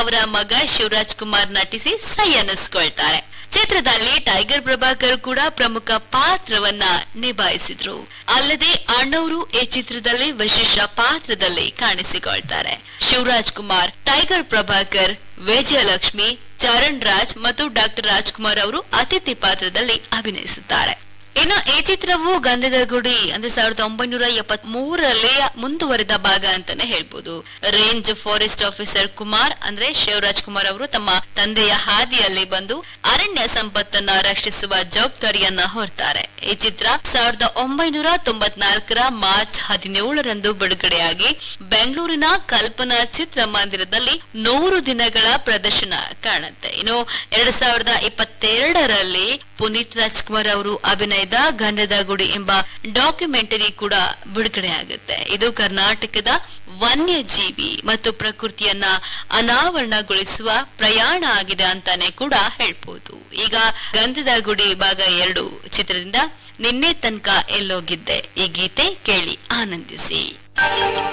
ಅವರ ಮಗ ಶಿವರಾಜ್ ಕುಮಾರ್ ನಟಿಸಿ ಸೈ ಅನ್ನಿಸ್ಕೊಳ್ತಾರೆ ಚಿತ್ರದಲ್ಲಿ ಟೈಗರ್ ಪ್ರಭಾಕರ್ ಕೂಡ ಪ್ರಮುಖ ಪಾತ್ರವನ್ನ ನಿಭಾಯಿಸಿದ್ರು ಅಲ್ಲದೆ ಅಣ್ಣವರು ಈ ಚಿತ್ರದಲ್ಲಿ ವಿಶೇಷ ಪಾತ್ರದಲ್ಲಿ ಕಾಣಿಸಿಕೊಳ್ತಾರೆ ಶಿವರಾಜ್ ಕುಮಾರ್ ಟೈಗರ್ ಪ್ರಭಾಕರ್ ವಿಜಯಲಕ್ಷ್ಮಿ ಚರಣ್ ರಾಜ್ ಮತ್ತು ಡಾಕ್ಟರ್ ರಾಜ್ಕುಮಾರ್ ಅವರು ಅತಿಥಿ ಪಾತ್ರದಲ್ಲಿ ಅಭಿನಯಿಸುತ್ತಾರೆ ಇನ್ನು ಈ ಚಿತ್ರವು ಗಂಧದ ಗುಡಿ ಅಂದ್ರೆ ಸಾವಿರದ ಒಂಬೈನೂರ ಎಪ್ಪತ್ ಮೂರರಲ್ಲಿ ಮುಂದುವರಿದ ಭಾಗ ಅಂತಾನೆ ಹೇಳ್ಬೋದು ರೇಂಜ್ ಫಾರೆಸ್ಟ್ ಆಫೀಸರ್ ಕುಮಾರ್ ಅಂದ್ರೆ ಶಿವರಾಜ್ ಕುಮಾರ್ ಅವರು ತಮ್ಮ ತಂದೆಯ ಹಾದಿಯಲ್ಲಿ ಬಂದು ಅರಣ್ಯ ಸಂಪತ್ತನ್ನ ರಕ್ಷಿಸುವ ಜವಾಬ್ದಾರಿಯನ್ನ ಹೊರ್ತಾರೆ ಈ ಚಿತ್ರ ಸಾವಿರದ ಒಂಬೈನೂರ ತೊಂಬತ್ನಾಲ್ಕರ ಮಾರ್ಚ್ ಹದಿನೇಳರಂದು ಬಿಡುಗಡೆಯಾಗಿ ಬೆಂಗಳೂರಿನ ಕಲ್ಪನಾ ಚಿತ್ರಮಂದಿರದಲ್ಲಿ ನೂರು ದಿನಗಳ ಪ್ರದರ್ಶನ ಕಾಣುತ್ತೆ ಇನ್ನು ಎರಡ್ ಸಾವಿರದ ಇಪ್ಪತ್ತೆರಡರಲ್ಲಿ ಪುನೀತ್ ರಾಜ್ಕುಮಾರ್ ಅವರು ಅಭಿನಯದ ಗಂಧದ ಗುಡಿ ಎಂಬ ಡಾಕ್ಯುಮೆಂಟರಿ ಕೂಡ ಬಿಡುಗಡೆಯಾಗುತ್ತೆ ಇದು ಕರ್ನಾಟಕದ ವನ್ಯಜೀವಿ ಮತ್ತು ಪ್ರಕೃತಿಯನ್ನ ಅನಾವರಣಗೊಳಿಸುವ ಪ್ರಯಾಣ ಆಗಿದೆ ಅಂತಾನೆ ಕೂಡ ಹೇಳ್ಬೋದು ಈಗ ಗಂಧದ ಗುಡಿ ಭಾಗ ಎರಡು ಚಿತ್ರದಿಂದ ನಿನ್ನೆ ತನಕ ಎಲ್ಲೋಗಿದ್ದೆ ಈ ಗೀತೆ ಕೇಳಿ ಆನಂದಿಸಿ